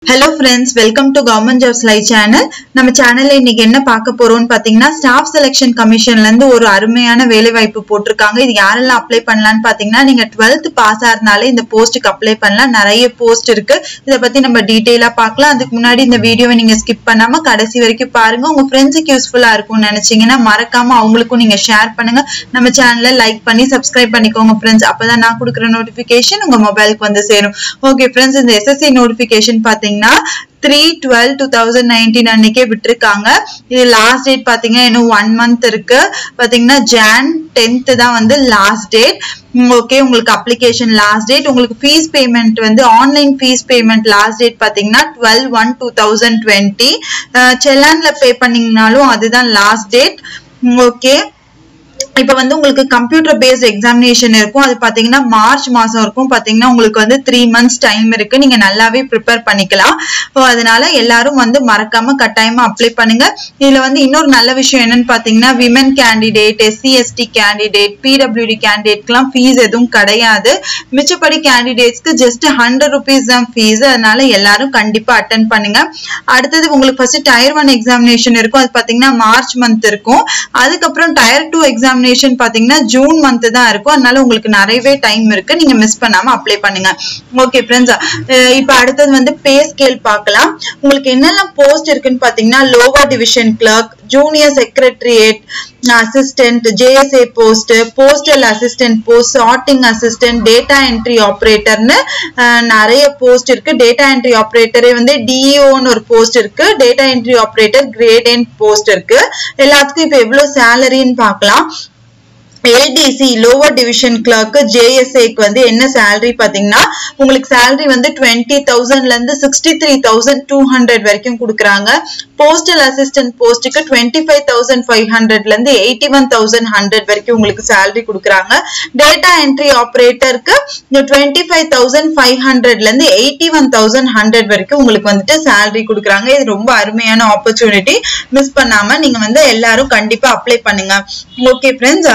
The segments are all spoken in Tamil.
hello friends welcome to government jobs live channel நம்ம சேனல்ல இன்னைக்கு என்ன பார்க்க போறோம்னு பாத்தீங்கன்னா ஸ்டாஃப் செலெக்ஷன் கமிஷன்ல இருந்து ஒரு அருமையான வேலை வாய்ப்பு போட்டிருக்காங்க இது யாரெல்லாம் அப்ளை பண்ணலாம்னு பாத்தீங்கன்னா நீங்க டுவெல்த் பாஸ் ஆறதுனால இந்த போஸ்ட்டுக்கு அப்ளை பண்ணலாம் நிறைய போஸ்ட் இருக்கு இதை பத்தி நம்ம டீட்டெயிலா பார்க்கலாம் அதுக்கு முன்னாடி இந்த வீடியோவை நீங்க ஸ்கிப் பண்ணாம கடைசி வரைக்கும் பாருங்க உங்க ஃப்ரெண்ட்ஸுக்கு யூஸ்ஃபுல்லா இருக்கும்னு நினைச்சீங்கன்னா மறக்காம அவங்களுக்கும் நீங்க ஷேர் பண்ணுங்க நம்ம சேனலை லைக் பண்ணி சப்ஸ்கிரைப் பண்ணிக்கோங்க ஃப்ரெண்ட்ஸ் அப்பதான் நான் கொடுக்குற நோட்டிபிகேஷன் உங்க மொபைலுக்கு வந்து சேரும் ஓகே ஃப்ரெண்ட்ஸ் இந்த எஸ்எஸ்சி நோட்டிபிகேஷன் பாத்தீங்கன்னா three twelve two thousand nineteen அன்னைக்கே விட்டுருக்காங்க இது லாஸ்ட் டேட் பாத்தீங்கன்னா இன்னும் ஒன் மந்த் இருக்கு பாத்தீங்கன்னா ஜான் டென்த் தான் வந்து லாஸ்ட் டேட் ஓகே உங்களுக்கு அப்ளிகேஷன் லாஸ்ட் டேட் உங்களுக்கு ஃபீஸ் பேமெண்ட் வந்து online fees payment last date பாத்தீங்கன்னா twelve one two thousand twenty செல்லான்ல பே பண்ணீங்கனாலும் அதுதான் லாஸ்ட் டேட் ஓகே இப்ப வந்து உங்களுக்கு கம்ப்யூட்டர் பேஸ்ட் எக்ஸாமினேஷன் இருக்கும் அது பாத்தீங்கன்னா மார்ச் மாசம் இருக்கும் பாத்தீங்கன்னா உங்களுக்கு வந்து த்ரீ மந்த்ஸ் டைம் இருக்கு நீங்க நல்லாவே ப்ரிப்பேர் பண்ணிக்கலாம் ஸோ அதனால எல்லாரும் வந்து மறக்காம கட்டாயமா அப்ளை பண்ணுங்க இதுல வந்து இன்னொரு நல்ல விஷயம் என்னன்னு பாத்தீங்கன்னா women candidate SC ST candidate PWD கேண்டிடேட்க்குலாம் ஃபீஸ் எதுவும் கிடையாது மிச்சப்படி கேண்டிடேட்ஸ்க்கு ஜஸ்ட் ஹண்ட்ரட் ருபீஸ் தான் ஃபீஸ் அதனால எல்லாரும் கண்டிப்பா அட்டன் பண்ணுங்க அடுத்தது உங்களுக்கு ஃபர்ஸ்ட் டயர் ஒன் எக்ஸாமினேஷன் இருக்கும் அது பாத்தீங்கன்னா மார்ச் மந்த் இருக்கும் அதுக்கப்புறம் டயர் டூ எக்ஸாமினேஷன் பாத்தீங்கன்னா ஜூன் மந்த் தான் இருக்கும் அதனால உங்களுக்கு நிறையவே டைம் இருக்கு நீங்க மிஸ் பண்ணாம அப்ளை பண்ணுங்க ஓகே ஃப்ரெண்ட்ஸ் இப்ப அடுத்தது வந்து பே ஸ்கேல் பார்க்கலாம் உங்களுக்கு என்னெல்லாம் போஸ்ட் இருக்குன்னு பாத்தீங்கன்னா lower division clerk junior secretariat assistant JSA post postal assistant post sorting assistant data entry ஆப்ரேட்டர்னு நிறைய போஸ்ட் இருக்கு டேட்டா என்ட்ரி ஆப்ரேட்டரே வந்து டிஇஓன்னு ஒரு போஸ்ட் இருக்கு டேட்டா என்ட்ரி ஆப்ரேட்டர் கிரேட் என் போஸ்ட் இருக்கு எல்லாத்துக்கும் இப்ப எவ்வளவு சேலரின்னு பார்க்கலாம் எல்டிசி லோவர் டிவிஷன் கிளர்க்கு ஜேஎஸ்ஏக்கு வந்து என்ன சேலரி பாத்தீங்கன்னா உங்களுக்கு சேலரி வந்து டுவெண்ட்டி தௌசண்ட்ல இருந்து sixty three thousand two hundred வரைக்கும் கொடுக்குறாங்க போஸ்டல் அசிஸ்டன்ட் போஸ்ட்டுக்கு டுவெண்ட்டி ஃபைவ் தௌசண்ட் ஃபைவ் ஹண்ட்ரட்ல இருந்து எயிட்டி ஒன் தௌசண்ட் ஹண்ட்ரட் வரைக்கும் உங்களுக்கு சேலரி கொடுக்குறாங்க டேட்டா என்ட்ரி ஆப்ரேட்டருக்கு டுவெண்ட்டி ஃபைவ் தௌசண்ட் ஃபைவ் ஹண்ட்ரட்ல இருந்து எயிட்டி ஒன் தௌசண்ட் ஹண்ட்ரட் வரைக்கும் உங்களுக்கு வந்துட்டு சேலரி கொடுக்குறாங்க இது ரொம்ப அருமையான ஆப்பர்ச்சுனிட்டி மிஸ் பண்ணாம நீங்க வந்து எல்லாரும் கண்டிப்பா அப்ளை பண்ணுங்க ஓகே ஃப்ரெண்ட்ஸ்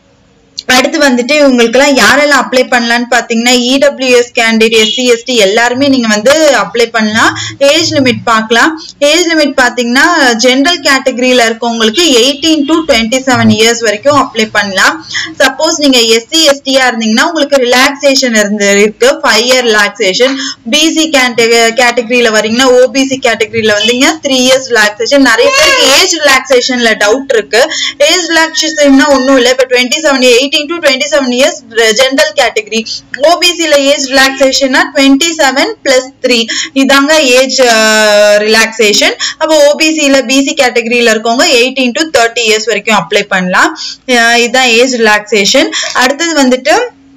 அடுத்து வந்துட்டு உங்களுக்கு எல்லாம் யாரெல்லாம் அப்ளை பண்ணலாம்னு பாத்தீங்கன்னா இடபிள்யூஎஸ் கேண்டிடேட் எஸ்சி எஸ்டி எல்லாருமே நீங்க வந்து அப்ளை பண்ணலாம் ஏஜ் லிமிட் பார்க்கலாம் ஏஜ் லிமிட் பாத்தீங்கன்னா ஜென்ரல் கேட்டகரியில இருக்கவங்களுக்கு eighteen to twenty seven years வரைக்கும் அப்ளை பண்ணலாம் சப்போஸ் நீங்க எஸ்சி எஸ்டியா இருந்தீங்கன்னா உங்களுக்கு ரிலாக்ஸேஷன் இருந்து இருக்கு ஃபைவ் இயர் ரிலாக்ஸேஷன் பிசி கேட்டகரியில வரீங்கன்னா ஓபிசி கேட்டகரியில வந்தீங்கன்னா த்ரீ இயர்ஸ் ரிலாக்ஸேஷன் நிறைய பேருக்கு ஏஜ் ரிலாக்ஸேஷன்ல டவுட் இருக்கு ஏஜ் ரிலாக்ஸேஷன்னா ஒன்றும் இல்லை இப்போ twenty seven eighteen to twenty seven years general category ஓபிசில ஏஜ் ரிலாக்ஸேஷன்னா டுவெண்ட்டி செவன் பிளஸ் த்ரீ இதாங்க ஏஜ் ரிலாக்ஸேஷன் அப்போ ஓபிசில பிசி கேட்டகரியில இருக்கவங்க எயிட்டீன் டு தேர்ட்டி இயர்ஸ் வரைக்கும் அப்ளை பண்ணலாம் இதுதான் ஏஜ் ரிலாக்ஸேஷன் அடுத்தது வந்துட்டு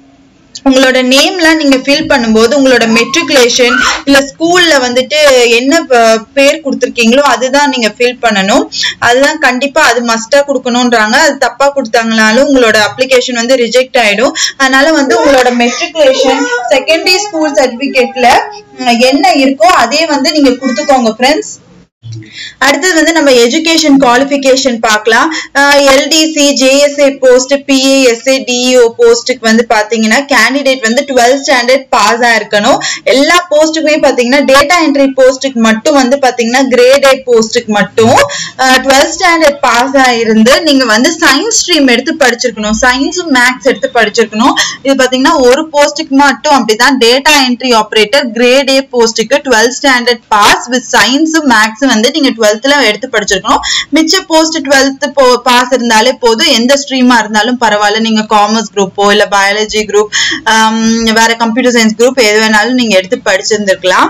உங்களோட நேம்லாம் நீங்க ஃபில் பண்ணும்போது உங்களோட மெட்ரிகுலேஷன் இல்ல ஸ்கூல்ல வந்துட்டு என்ன பேர் கொடுத்துருக்கீங்களோ அதுதான் நீங்க ஃபில் பண்ணணும் அதுதான் கண்டிப்பா அது மஸ்டா கொடுக்கணும்ன்றாங்க அது தப்பா கொடுத்தாங்கனாலும் உங்களோட அப்ளிகேஷன் வந்து ரிஜெக்ட் ஆயிடும் அதனால வந்து உங்களோட மெட்ரிகுலேஷன் செகண்டரி ஸ்கூல் சர்டிபிகேட்ல என்ன இருக்கோ அதே வந்து நீங்க கொடுத்துக்கோங்க ஃப்ரெண்ட்ஸ் அடுத்தது வந்து நம்ம எஜுகேஷன் குவாலிஃபிகேஷன் பார்க்கலாம் LDC JSA post PASA DEO போஸ்ட்டுக்கு வந்து பாத்தீங்கன்னா கேண்டிடேட் வந்து டுவெல்த் ஸ்டாண்டர்ட் பாஸ் ஆயிருக்கணும் எல்லா போஸ்ட்டுக்குமே பாத்தீங்கன்னா டேட்டா என்ட்ரி போஸ்ட்டுக்கு மட்டும் வந்து பாத்தீங்கன்னா கிரேட் ஏ போஸ்ட்டுக்கு மட்டும் டுவெல்த் ஸ்டாண்டர்ட் பாஸ் ஆயிருந்து நீங்க வந்து சயின்ஸ் ஸ்ட்ரீம் எடுத்து படிச்சிருக்கணும் சயின்ஸும் மேக்ஸ் எடுத்து படிச்சிருக்கணும் இது பாத்தீங்கன்னா ஒரு போஸ்ட்டுக்கு மட்டும் அப்படிதான் data entry operator grade A போஸ்ட்டுக்கு டுவெல்த் ஸ்டாண்டர்ட் பாஸ் வித் சயின்ஸும் மேக்ஸும் வந்து நீங்க டுவெல்த்ல எடுத்து படிச்சிருக்கணும் மிச்ச போஸ்ட் டுவெல்த் பாஸ் இருந்தாலே போதும் எந்த ஸ்ட்ரீமா இருந்தாலும் பரவாயில்ல நீங்க காமர்ஸ் குரூப்போ இல்ல பயாலஜி குரூப் வேற கம்ப்யூட்டர் சயின்ஸ் குரூப் எது வேணாலும் நீங்க எடுத்து படிச்சிருந்திருக்கலாம்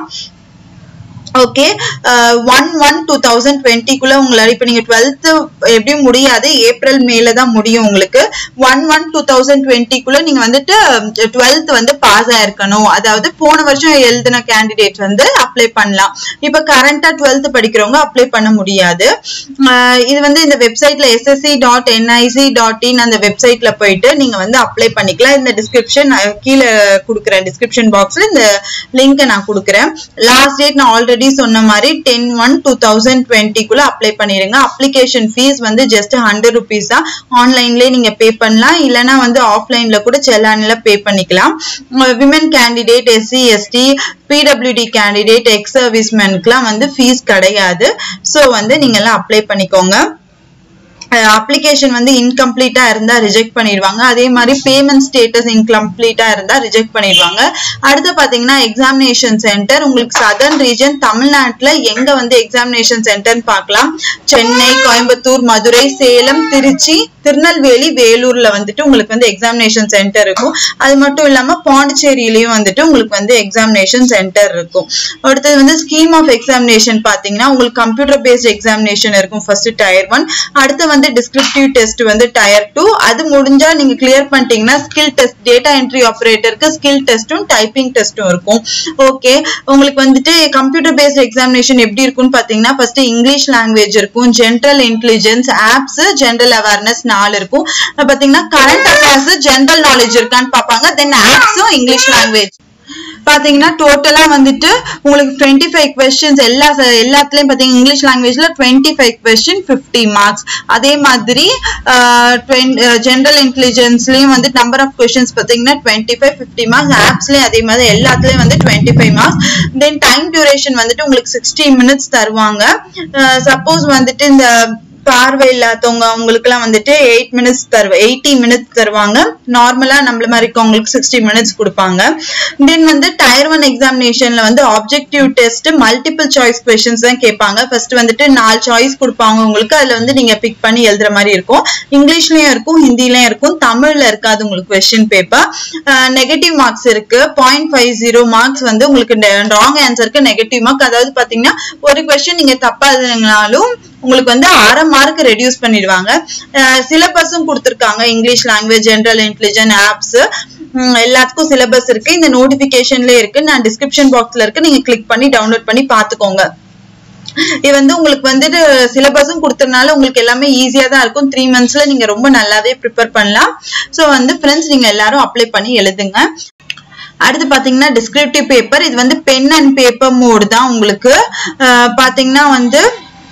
okay one one two thousand டுவெண்ட்டிக்குள்ள உங்களால இப்போ நீங்க டுவெல்த் எப்படியும் முடியாது ஏப்ரல் மேல தான் முடியும் உங்களுக்கு ஒன் ஒன் டூ தௌசண்ட் டுவெண்ட்டிக்குள்ள நீங்க வந்துட்டு டுவெல்த் வந்து பாஸ் ஆயிருக்கணும் அதாவது போன வருஷம் எழுதின கேண்டிடேட் வந்து அப்ளை பண்ணலாம் இப்போ கரண்டா டுவெல்த் படிக்கிறவங்க அப்ளை பண்ண முடியாது இது வந்து இந்த வெப்சைட்ல SSC dot NIC dot in அந்த வெப்சைட்ல போயிட்டு நீங்க வந்து அப்ளை பண்ணிக்கலாம் இந்த டிஸ்கிரிப்ஷன் கீழே கொடுக்குறேன் டிஸ்கிரிப்ஷன் பாக்ஸ்ல இந்த லிங்கை நான் கொடுக்குறேன் லாஸ்ட் டேட் நான் ஆல்ரெடி ஆல்ரெடி சொன்ன மாதிரி டென் ஒன் டூ தௌசண்ட் டுவெண்ட்டிக்குள்ள அப்ளை பண்ணிடுங்க அப்ளிகேஷன் ஃபீஸ் வந்து ஜஸ்ட் ஹண்ட்ரட் ருபீஸ் தான் ஆன்லைன்லேயே நீங்க பே பண்ணலாம் இல்லைன்னா வந்து ஆஃப்லைன்ல கூட செல்லானில் பே பண்ணிக்கலாம் women candidate SC ST PWD candidate ex சர்வீஸ்மேனுக்குலாம் வந்து ஃபீஸ் கிடையாது ஸோ வந்து நீங்கெல்லாம் அப்ளை பண்ணிக்கோங்க அப்ளிகேஷன் வந்து இன்கம்ப்ளீட்டா இருந்தா ரிஜெக்ட் பண்ணிடுவாங்க அதே மாதிரி பேமெண்ட் ஸ்டேட்டஸ் இன்கம்ப்ளீட்டா இருந்தா ரிஜெக்ட் பண்ணிடுவாங்க அடுத்து பாத்தீங்கன்னா எக்ஸாமினேஷன் சென்டர் உங்களுக்கு சதர்ன் ரீஜன் தமிழ்நாட்டுல எங்க வந்து எக்ஸாமினேஷன் சென்டர்னு பார்க்கலாம் சென்னை கோயம்புத்தூர் மதுரை சேலம் திருச்சி திருநெல்வேலி வேலூர்ல வந்துட்டு உங்களுக்கு வந்து எக்ஸாமினேஷன் சென்டர் இருக்கும் அது மட்டும் இல்லாம பாண்டிச்சேரியிலயும் வந்துட்டு உங்களுக்கு வந்து எக்ஸாமினேஷன் சென்டர் இருக்கும் அடுத்தது வந்து ஸ்கீம் ஆஃப் எக்ஸாமினேஷன் பாத்தீங்கன்னா உங்களுக்கு கம்ப்யூட்டர் பேஸ்ட் எக்ஸாமினேஷன் இருக்கும் ஃபர்ஸ்ட் டயர் ஒன் அடுத்து வந்து டிஸ்கிரிப்டிவ் டெஸ்ட் வந்து டயர் டூ அது முடிஞ்சா நீங்க கிளியர் பண்ணிட்டீங்கன்னா ஸ்கில் டெஸ்ட் டேட்டா என்ட்ரி ஆப்ரேட்டருக்கு ஸ்கில் டெஸ்ட்டும் டைப்பிங் டெஸ்ட்டும் இருக்கும் ஓகே உங்களுக்கு வந்துட்டு கம்ப்யூட்டர் பேஸ்ட் எக்ஸாமினேஷன் எப்படி இருக்கும்னு பாத்தீங்கன்னா ஃபர்ஸ்ட் இங்கிலீஷ் லாங்குவேஜ் இருக்கும் ஜென்ரல் இன்டெலிஜென்ஸ் ஆப்ஸ் ஜென்ரல் அவேர்னஸ் நாலு இருக்கும் பாத்தீங்கன்னா கரண்ட் அஃபேர்ஸ் ஜென்ரல் நாலேஜ் இருக்கான்னு பார்ப்பாங்க தென் ஆப்ஸும் இங்கிலீஷ் லாங்குவேஜ் பாத்தீங்கன்னா டோட்டலா வந்துட்டு உங்களுக்கு டுவெண்ட்டி ஃபைவ் கொஸ்டின்ஸ் எல்லா எல்லாத்துலயும் பாத்தீங்கன்னா இங்கிலீஷ் லாங்குவேஜ்ல twenty five question fifty marks அதே மாதிரி ஜென்ரல் இன்டெலிஜென்ஸ்லயும் வந்து நம்பர் ஆஃப் கொஸ்டின்ஸ் பாத்தீங்கன்னா டுவெண்ட்டி ஃபைவ் ஃபிஃப்டி மார்க்ஸ் ஆப்ஸ்லயும் அதே மாதிரி எல்லாத்துலயும் வந்து twenty five marks then time duration வந்துட்டு உங்களுக்கு சிக்ஸ்டி மினிட்ஸ் தருவாங்க சப்போஸ் வந்துட்டு இந்த பார்வை இல்லாதவங்க அவங்களுக்கு எல்லாம் வந்துட்டு எயிட் மினிட்ஸ் தருவ எயிட்டி மினிட்ஸ் தருவாங்க நார்மலா நம்மள மாதிரி இருக்கவங்களுக்கு சிக்ஸ்டி மினிட்ஸ் கொடுப்பாங்க தென் வந்து டயர் ஒன் எக்ஸாமினேஷன்ல வந்து objective test multiple choice questions தான் கேட்பாங்க ஃபர்ஸ்ட் வந்துட்டு நாலு சாய்ஸ் கொடுப்பாங்க உங்களுக்கு அதுல வந்து நீங்க பிக் பண்ணி எழுதுற மாதிரி இருக்கும் இங்கிலீஷ்லயும் இருக்கும் ஹிந்திலயும் இருக்கும் தமிழ்ல இருக்காது உங்களுக்கு கொஸ்டின் பேப்பர் நெகட்டிவ் மார்க்ஸ் இருக்கு பாயிண்ட் ஃபைவ் ஜீரோ மார்க்ஸ் வந்து உங்களுக்கு ராங் ஆன்சருக்கு நெகட்டிவ் மார்க் அதாவது பாத்தீங்கன்னா ஒரு கொஸ்டின் நீங்க தப்பா எழுதுனாலும் உங்களுக்கு வந்து அரை மார்க் ரெடியூஸ் பண்ணிடுவாங்க சிலபஸும் கொடுத்துருக்காங்க இங்கிலீஷ் லாங்குவேஜ் ஜென்ரல் இன்டெலிஜென்ட் ஆப்ஸ் எல்லாத்துக்கும் சிலபஸ் இருக்கு இந்த நோட்டிபிகேஷன்ல இருக்கு நான் டிஸ்கிரிப்ஷன் பாக்ஸ்ல இருக்கு நீங்க கிளிக் பண்ணி டவுன்லோட் பண்ணி பாத்துக்கோங்க இது வந்து உங்களுக்கு வந்துட்டு சிலபஸும் கொடுத்ததுனால உங்களுக்கு எல்லாமே ஈஸியா தான் இருக்கும் த்ரீ மந்த்ஸ்ல நீங்க ரொம்ப நல்லாவே ப்ரிப்பேர் பண்ணலாம் ஸோ வந்து ஃப்ரெண்ட்ஸ் நீங்க எல்லாரும் அப்ளை பண்ணி எழுதுங்க அடுத்து பாத்தீங்கன்னா டிஸ்கிரிப்டிவ் பேப்பர் இது வந்து பென் அண்ட் பேப்பர் மோடு தான் உங்களுக்கு பாத்தீங்கன்னா வந்து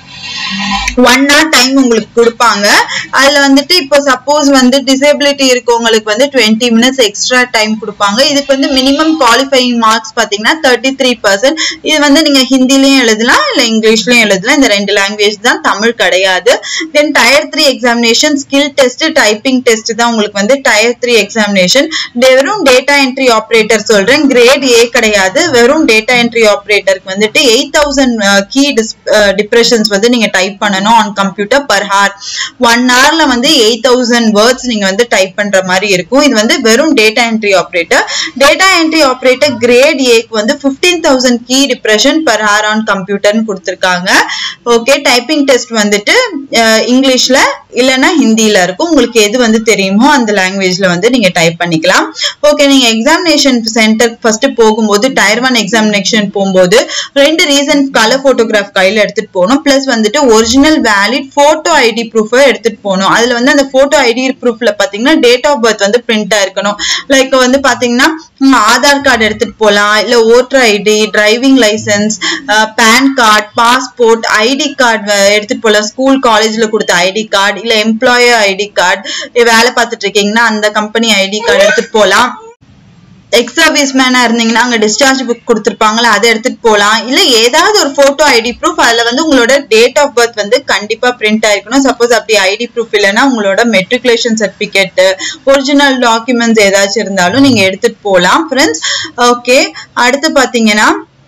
ஒன் ஹவர் டைம் உங்களுக்கு கொடுப்பாங்க அதுல வந்துட்டு இப்போ சப்போஸ் வந்து டிசேபிலிட்டி இருக்கவங்களுக்கு வந்து டுவெண்ட்டி மினிட்ஸ் எக்ஸ்ட்ரா டைம் கொடுப்பாங்க இதுக்கு வந்து மினிமம் குவாலிஃபைங் மார்க்ஸ் பாத்தீங்கன்னா தேர்ட்டி த்ரீ பர்சன்ட் இது வந்து நீங்க ஹிந்திலயும் எழுதலாம் இல்ல இங்கிலீஷ்லயும் எழுதலாம் இந்த ரெண்டு லாங்குவேஜ் தான் தமிழ் கிடையாது then tier three examination skill test typing test தான் உங்களுக்கு வந்து டயர் த்ரீ எக்ஸாமினேஷன் வெறும் டேட்டா என்ட்ரி ஆப்ரேட்டர் சொல்றேன் கிரேட் ஏ கிடையாது வெறும் டேட்டா என்ட்ரி ஆப்ரேட்டருக்கு வந்துட்டு எயிட் தௌசண்ட் கீ டிப்ரெஷன்ஸ் வந்து நீங்க டைப் பண்ணணும் on computer per hour one ஹவர்ல வந்து எயிட் தௌசண்ட் வேர்ட்ஸ் நீங்க வந்து டைப் பண்ற மாதிரி இருக்கும் இது வந்து வெறும் data entry operator data entry operator grade ஏக்கு வந்து fifteen thousand key depression per hour on கம்ப்யூட்டர்னு கொடுத்துருக்காங்க ஓகே டைப்பிங் டெஸ்ட் வந்துட்டு இங்கிலீஷ்ல இல்லைன்னா ஹிந்தியில இருக்கும் உங்களுக்கு எது வந்து தெரியுமோ அந்த லாங்குவேஜ்ல வந்து நீங்க டைப் பண்ணிக்கலாம் ஓகே நீங்க எக்ஸாமினேஷன் சென்டர் ஃபர்ஸ்ட் போகும்போது டயர் ஒன் எக்ஸாமினேஷன் போகும்போது ரெண்டு ரீசன் கலர் போட்டோகிராஃப் கையில எடுத்துட்டு போகணும் பிளஸ் வந்துட்டு original valid photo ID proof எடுத்துட்டு போகணும் அதுல வந்து அந்த போட்டோ ஐடி ப்ரூஃப்ல பாத்தீங்கன்னா டேட் ஆஃப் பர்த் வந்து பிரிண்ட் ஆயிருக்கணும் லைக் வந்து பாத்தீங்கன்னா ஆதார் கார்டு எடுத்துட்டு போகலாம் இல்ல voter ID driving licence PAN card passport ID card எடுத்துட்டு போகலாம் ஸ்கூல் காலேஜ்ல கொடுத்த ஐடி கார்டு இல்ல எம்ப்ளாயர் ஐடி கார்டு வேலை பார்த்துட்டு இருக்கீங்கன்னா அந்த கம்பெனி ஐடி கார்டு எடுத்துட்டு போகலாம் எக்ஸ் சர்வீஸ் மேனா இருந்தீங்கன்னா அங்க டிஸ்சார்ஜ் புக் கொடுத்துருப்பாங்களா அதை எடுத்துட்டு போகலாம் இல்ல ஏதாவது ஒரு போட்டோ ஐடி ப்ரூஃப் அதுல வந்து உங்களோட டேட் ஆஃப் பர்த் வந்து கண்டிப்பா பிரிண்ட் ஆயிருக்கணும் சப்போஸ் அப்படி ஐடி ப்ரூஃப் இல்லைன்னா உங்களோட மெட்ரிகுலேஷன் சர்டிபிகேட் ஒரிஜினல் டாக்குமெண்ட்ஸ் ஏதாச்சும் இருந்தாலும் நீங்க எடுத்துட்டு போகலாம் ஃப்ரெண்ட்ஸ் ஓகே அடுத்து பாத்தீங்கன்னா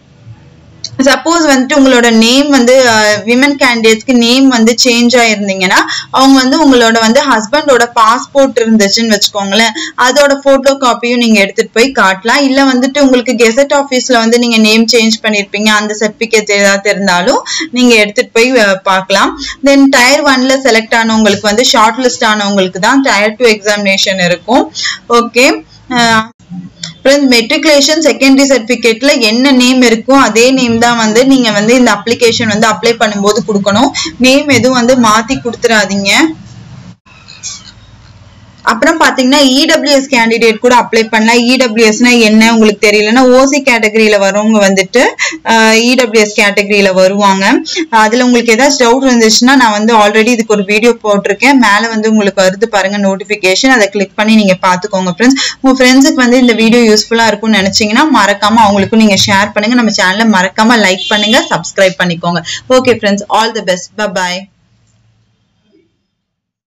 சப்போஸ் வந்துட்டு உங்களோட நேம் வந்து விமன் கேண்டிடேட்ஸ்க்கு நேம் வந்து சேஞ்ச் ஆயிருந்தீங்கன்னா அவங்க வந்து உங்களோட வந்து ஹஸ்பண்டோட பாஸ்போர்ட் இருந்துச்சுன்னு வச்சுக்கோங்களேன் அதோட போட்டோ காப்பியும் நீங்க எடுத்துட்டு போய் காட்டலாம் இல்ல வந்துட்டு உங்களுக்கு கெசட் ஆபீஸ்ல வந்து நீங்க நேம் சேஞ்ச் பண்ணிருப்பீங்க அந்த சர்டிபிகேட் ஏதாவது இருந்தாலும் நீங்க எடுத்துட்டு போய் பார்க்கலாம் தென் டயர் ஒன்ல செலக்ட் ஆனவங்களுக்கு வந்து ஷார்ட் லிஸ்ட் ஆனவங்களுக்கு தான் டயர் டூ எக்ஸாமினேஷன் இருக்கும் ஓகே ஃப்ரெண்ட்ஸ் மெட்ரிகுலேஷன் செகண்டரி சர்டிஃபிகேட்ல என்ன நேம் இருக்கோ அதே நேம் தான் வந்து நீங்க வந்து இந்த அப்ளிகேஷன் வந்து அப்ளை பண்ணும்போது கொடுக்கணும் நேம் எதுவும் வந்து மாத்தி கொடுத்துறாதீங்க அப்புறம் பாத்தீங்கன்னா இடபிள்யூஎஸ் கேண்டிடேட் கூட அப்ளை பண்ணலாம் இடபிள்யூஎஸ்னா என்ன உங்களுக்கு தெரியலன்னா ஓசி கேட்டகரியில வரவங்க வந்துட்டு இடபிள்யூஎஸ் கேட்டகரியில வருவாங்க அதுல உங்களுக்கு ஏதாச்சும் டவுட் இருந்துச்சுன்னா நான் வந்து ஆல்ரெடி இதுக்கு ஒரு வீடியோ போட்டிருக்கேன் மேல வந்து உங்களுக்கு வருது பாருங்க நோட்டிபிகேஷன் அதை கிளிக் பண்ணி நீங்க பாத்துக்கோங்க ஃப்ரெண்ட்ஸ் உங்க ஃப்ரெண்ட்ஸுக்கு வந்து இந்த வீடியோ யூஸ்ஃபுல்லா இருக்கும்னு நினைச்சீங்கன்னா மறக்காம அவங்களுக்கும் நீங்க ஷேர் பண்ணுங்க நம்ம சேனலை மறக்காம லைக் பண்ணுங்க சப்ஸ்கிரைப் பண்ணிக்கோங்க okay friends all the best by